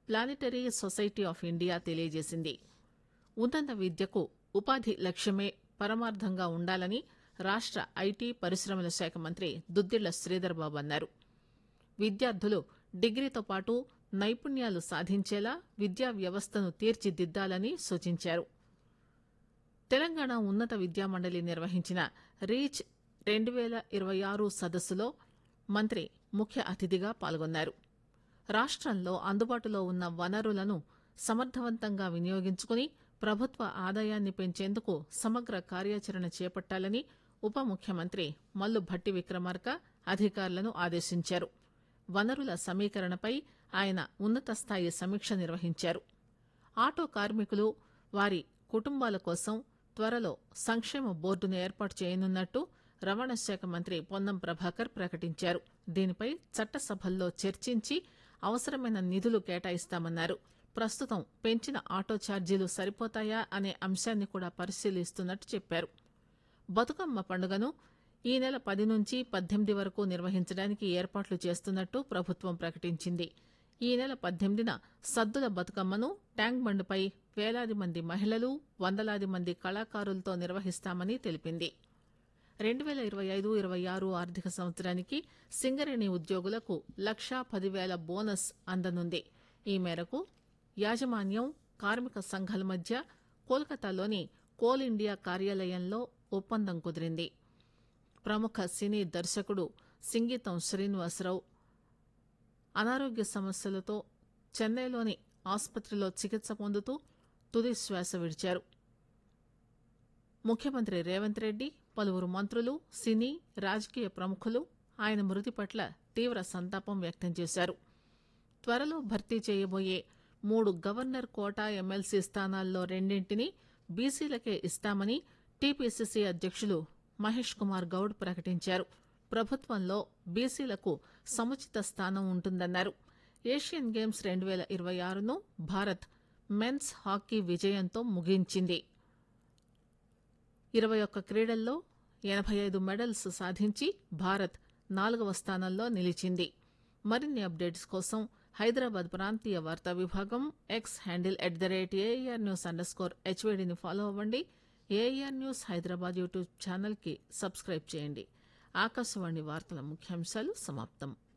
planetary society of India తెలియజేసింది ఉన్నత విద్యకు ఉపాధి లక్ష్యమే పరమార్థంగా ఉండాలని రాష్ట ఐటీ పరిశ్రమల శాఖ మంత్రి దుద్దిళ్ల శ్రీధర్ బాబు అన్నారు విద్యార్థులు డిగ్రీతో పాటు నైపుణ్యాలు సాధించేలా విద్యా వ్యవస్థను తీర్చిదిద్దాలని సూచించారు తెలంగాణ ఉన్నత విద్యామండలి నిర్వహించిన రీచ్ రెండు పేల ఇరవై ఆరు సదస్సులో మంత్రి ముఖ్య అతిథిగా పాల్గొన్నారు రాష్టంలో అందుబాటులో ఉన్న వనరులను సమర్థవంతంగా వినియోగించుకుని ప్రభుత్వ ఆదాయాన్ని పెంచేందుకు సమగ్ర కార్యాచరణ చేపట్టాలని ఉప ముఖ్యమంత్రి మల్లు భట్టి విక్రమార్క అధికారులను ఆదేశించారు వనరుల సమీకరణపై ఆయన ఉన్నత స్థాయి సమీక్ష నిర్వహించారు ఆటో కార్మికులు వారి కుటుంబాల కోసం త్వరలో సంక్షేమ బోర్డును ఏర్పాటు చేయనున్నట్టు రవాణా శాఖ మంత్రి పొన్నం ప్రభాకర్ ప్రకటించారు దీనిపై చట్టసభల్లో చర్చించి అవసరమైన నిధులు కేటాయిస్తామన్నారు ప్రస్తుతం పెంచిన ఆటో ఛార్జీలు సరిపోతాయా అనే అంశాన్ని కూడా పరిశీలిస్తున్నట్టు చెప్పారు బతుకమ్మ పండుగను ఈ నెల పది నుంచి పద్దెనిమిది వరకు నిర్వహించడానికి ఏర్పాట్లు చేస్తున్నట్టు ప్రభుత్వం ప్రకటించింది ఈ నెల పద్దెనిమిదిన సద్దుల బతుకమ్మను ట్యాంక్ బండ్పై వేలాది మంది మహిళలు వందలాది మంది కళాకారులతో నిర్వహిస్తామని తెలిపింది రెండు పేల ఇరవై ఐదు ఇరవై ఆరు ఆర్థిక సంవత్సరానికి సింగరేణి ఉద్యోగులకు లక్షా పదివేల బోనస్ అందనుంది ఈ మేరకు యాజమాన్యం కార్మిక సంఘాల మధ్య కోల్కతాలోని కోల్ ఇండియా కార్యాలయంలో ఒప్పందం కుదిరింది ప్రముఖ సినీ దర్శకుడు సింగీతం శ్రీనివాసరావు అనారోగ్య సమస్యలతో చెన్నైలోని ఆసుపత్రిలో చికిత్స పొందుతూ తుది శ్వాస విడిచారు ముఖ్యమంత్రి రేవంత్ రెడ్డి పలువురు మంత్రులు సినీ రాజకీయ ప్రముఖులు ఆయన మృతి పట్ల తీవ్ర సంతాపం వ్యక్తం చేశారు త్వరలో భర్తీ చేయబోయే మూడు గవర్నర్ కోటా ఎమ్మెల్సీ స్థానాల్లో రెండింటిని బీసీలకే ఇస్తామని టీపీసీసీ అధ్యక్షులు మహేష్ కుమార్ గౌడ్ ప్రకటించారు ప్రభుత్వంలో బీసీలకు సముచిత స్థానం ఉంటుందన్నారు ఏషియన్ గేమ్స్ రెండు పేల ఇరవై ఆరును భారత్ మెన్స్ హాకీ విజయంతో ముగించింది ఇరవై ఒక్క క్రీడల్లో ఎనభై ఐదు మెడల్స్ సాధించి భారత్ నాలుగవ స్థానంలో నిలిచింది మరిన్ని అప్డేట్స్ కోసం హైదరాబాద్ ప్రాంతీయ వార్తా విభాగం X handle at the rate AIR news underscore హెచ్వేడిని ఫాలో అవ్వండి ఏఆర్ న్యూస్ హైదరాబాద్ యూట్యూబ్ ఛానల్కి సబ్స్క్రైబ్ చేయండి ఆకాశవాణి వార్తల ముఖ్యాంశాలు సమాప్తం